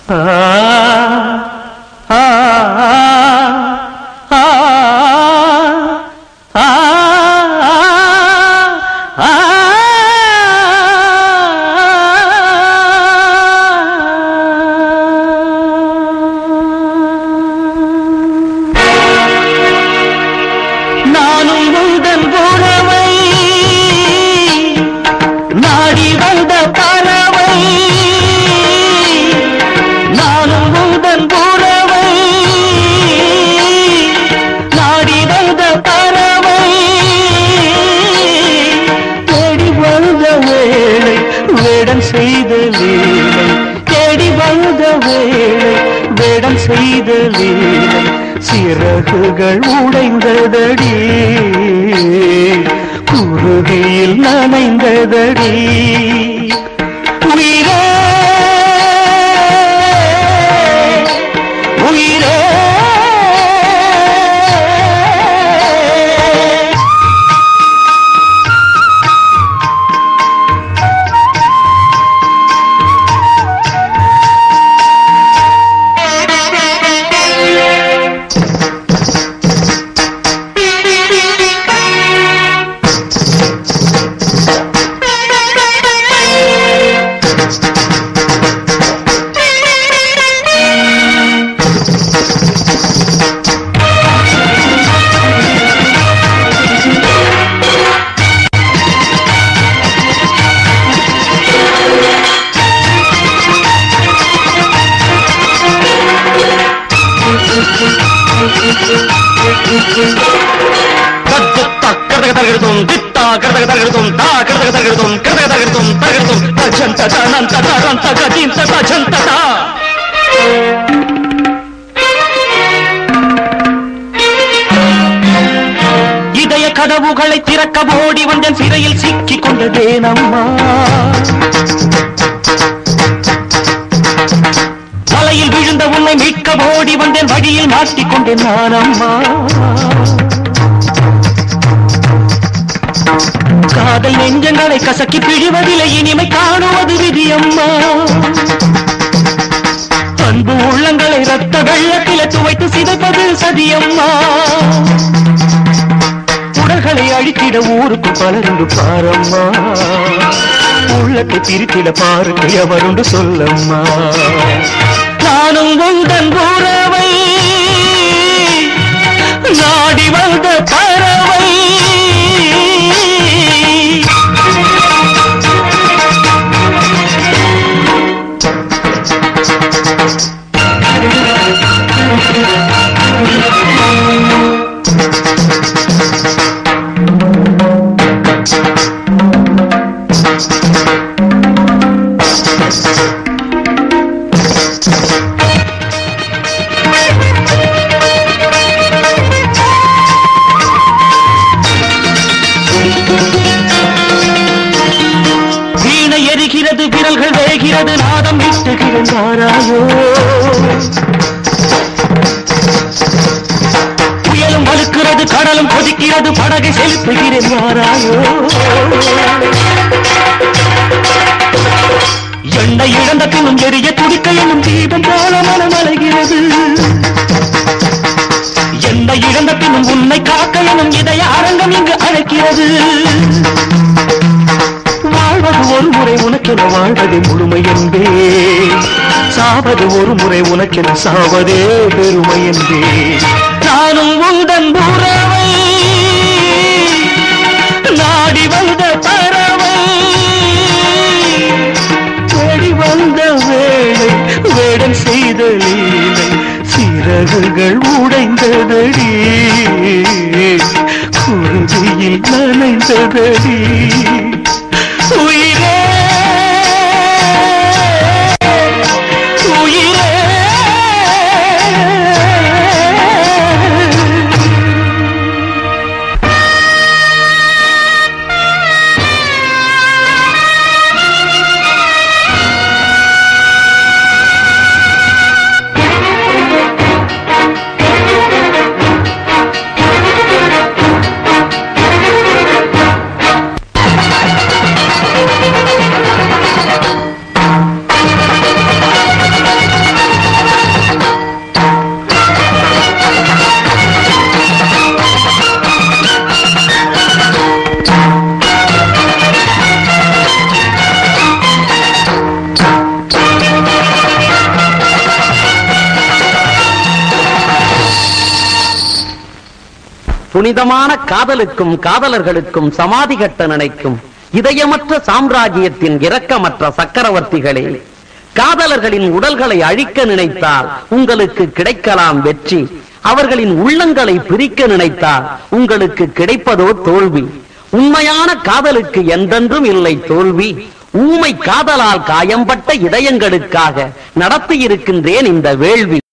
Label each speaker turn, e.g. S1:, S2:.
S1: ஆ ஆ ஆ ஆ நானும் உந்தன் உறவை நாடி வந்த பறவை நானும் உந்தன் உறவை நாடி வந்த பறவை தேடி வந்த வேளை வேடம் செய்த வேளை தேடி வந்த வேளை வேடம் செய்த வேளை சிறகுகள் உடைந்ததடி குருதியில் நனைந்ததடி உயிரே உயிரே కర్తగతగడుతుం తిత్త కర్తగతగడుతుం తా కర్తగతగడుతుం కర్తగతగడుతుం తగడుతుం తజంత తనంత తరంత గతింత తజంత తా இதய கதவுகளை திறக்க ஓடி வந்தேன் சிறையில் சிக்கிக் கொண்டதேனம்மா வலையில் விழுந்த உன்னை மீட்க ஓடி வந்தேன் வழியில் மாட்டிக்கொண்டேன் நான் அம்மா காதல் நெஞ்சங்களை கசக்கி பிழிவதில்லை இனிமை காணுவது விதியம்மா அன்பு உள்ளங்களை ரத்த வெள்ளத்தில துவைத்து சிதைப்பது சதியம்மா உடல்களை அழித்திட ஊருக்கு பலருண்டு பாரம்மா உள்ளத்தை பிரித்திட பாருக்கு எவருண்டு சொல்லம்மா நானும் உந்தன் உறவை நாடி வந்த பறவை வீணை எரிகிறது விரல்கள் வேகிறது நாதம் விட்டுகின்றாராயோ புயலும் வலுக்கிறது கடலும் கொதிக்கிறது படகை செலுத்துகிறேன் யாராயோ எண்ணெய் இழந்த பின்னும் எரிய துடிக்க என்னும் தீபம் போல மனம் அலைகிறது எண்ணெய் இழந்த பின்னும் உன்னை காக்க எனும் இதய அரங்கம் இங்கு அழைக்கிறது வாழ்வது ஒரு முறை உனக்கென வாழ்வதே முழுமை என்பே சாவது ஒரு முறை உனக்கென சாவதே பெருமை என்பே நானும் உந்தன் உறவை நாடி வந்த பறவை தேடி வந்த வேளை வேடம் செய்த லீலை சிறகுகள் உடைந்ததடி குருதியில் நனைந்ததடி உயிரே உயிரே
S2: புனிதமான காதலுக்கும் காதலர்களுக்கும் சமாதி கட்ட நினைக்கும் இதயமற்ற சாம்ராஜ்யத்தின் இரக்கமற்ற சக்கரவர்த்திகளே காதலர்களின் உடல்களை அழிக்க நினைத்தால் உங்களுக்கு கிடைக்கலாம் வெற்றி அவர்களின் உள்ளங்களை பிரிக்க நினைத்தால் உங்களுக்கு கிடைப்பதோ தோல்வி உண்மையான காதலுக்கு என்றென்றும் இல்லை தோல்வி ஊமை காதலால் காயம்பட்ட இதயங்களுக்காக நடத்தியிருக்கின்றேன் இந்த வேள்வி